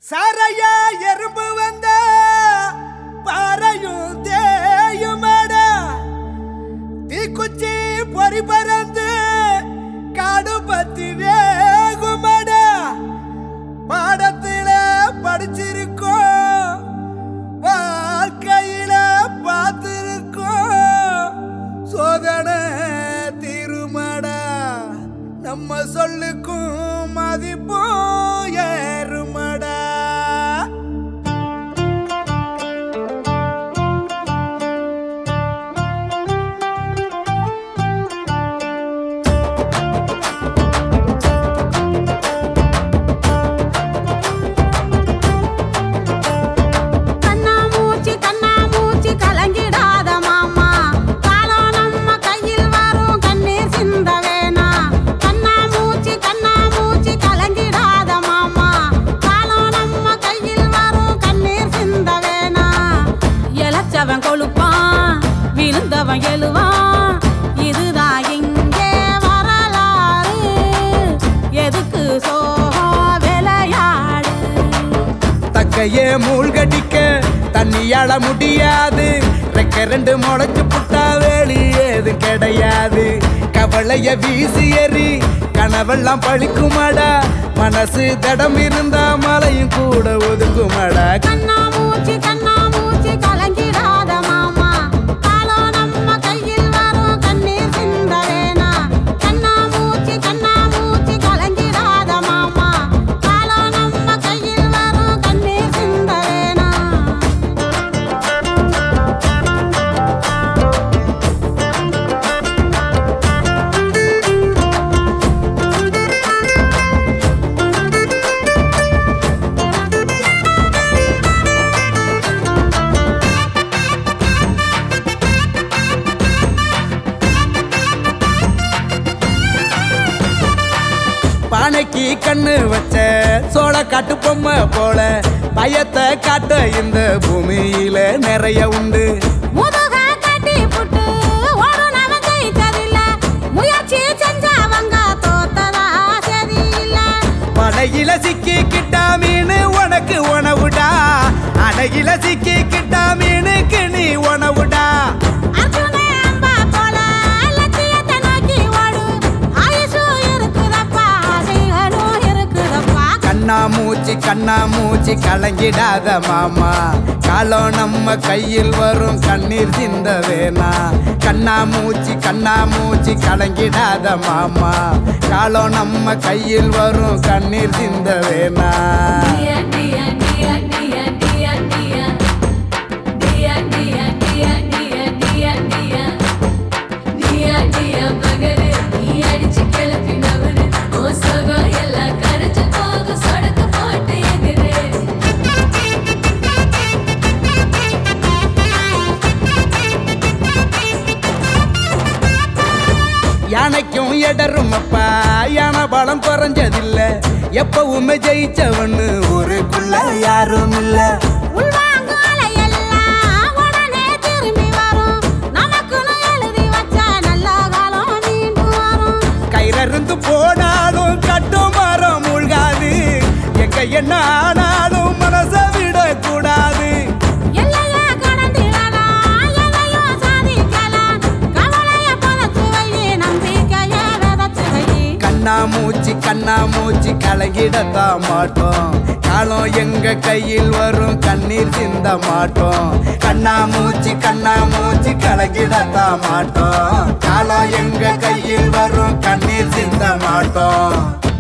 சாரைய எறும்பு வந்த பாறையும் தேயுமடா தீக்குச்சி பொறி பறந்து காடு பத்தி வேகுமடா பாடத்தில படிச்சிருக்கோம் வாழ்க்கையில பார்த்திருக்கோம் சோதனை தீருமடா நம்ம சொல்லுக்கும் மதிப்பும் ஏறுமடா கண்ணா மூச்சு கண்ணா மூச்சு கலங்கிடாத மாமா காலம் நம்ம கையில் வரும் கண்ணீர் சிந்த வேணா கண்ணா மூச்சு கண்ணா மூச்சு கலங்கிடாத மாமா காலம் நம்ம கையில் வரும் கண்ணீர் சிந்த வேணா இளைச்சவன் கொழுப்பான் விழுந்தவன் எழுவான் இதுதான் இங்கே வரலாறு எதுக்கு சோகம் விளையாடு தக்கையே மூழ்கடிக்க தண்ணியால முடியாது ரெக்க ரெண்டு முளைச்சு புட்டா வேலி ஏது கிடையாது கவலைய வீசி எறி கனவெல்லாம் பழிக்குமாடா மனசு தடம் இருந்தா மலையும் கூட ஒதுக்குமாடா கண்ணா மூச்சு கண்ணா மூச்சு கலங்கிடாத மாமா காலம் நம்ம கையில் வரும் கண்ணீர் சிந்த வேணா கண்ணா மூச்சு கண்ணா மூச்சு கலங்கிடாத மாமா காலம் நம்ம கையில் வரும் கண்ணீர் சிந்த வேணா பானைக்கு கண்ணு வச்ச சோள காட்டு பொம்மை போல பயத்தை காட்ட இந்த பூமியில நிறைய உண்டு முதுக கட்டி புட்டு ஓடுனவன் ஜெயிச்சதில்ல முயற்சி செஞ்சவங்க தோத்ததா சரியில்ல படையில சிக்கிக்கிட்டா மீன் உனக்கு உணவுடா அடையில சிக்கிக்கிட்டா மீனுக்கு நீ உணவுடா அர்ஜுனே அம்பா போல லட்சியத்தை நோக்கி ஓடு. ஆயுசும் இருக்குதப்பா, ஆசைகளும் இருக்குதப்பா. கண்ணா மூச்சு கண்ணா மூச்சு கலங்கிடாத மாமா காலம் நம்ம கையில் வரும் கண்ணீர் சிந்த வேணா கண்ணா மூச்சு கண்ணா மூச்சு கலங்கிடாத மாமா காலம் நம்ம கையில் வரும் கண்ணீர் சிந்த வேணா யானைக்கும் இடரும் அப்பா யானை பலம் குறைஞ்சதில்ல எப்பவுமே ஜெயிச்சவன்னு ஊருக்குள்ள யாரும் இல்ல உள்வாங்கு அலையெல்லாம் உடனே திரும்பி வரும். நமக்குன்னு எழுதி வச்ச நல்ல காலம் மீண்டும் வரும். கயிறிருந்து போனாலும் கட்டு மரம் மூழ்காது எங்க என்ன ஆனாலும் மனச விடக்கூடாது எல்லையை கடந்திடலாம், எதையும் சாதிக்கலாம். கவலையை புதைச்சு வை, நம்பிக்கையை விதைச்சு வை. கண்ணா மூச்சு கண்ணா மூச்சு கலங்கிடத்தான் மாட்டோம் காலம் எங்க கையில் வரும் கண்ணீர் சிந்த மாட்டோம் கண்ணா மூச்சு கண்ணா மூச்சு கலங்கிடத்தான் மாட்டோம் காலம் எங்க கையில் வரும் கண்ணீர் சிந்த மாட்டோம்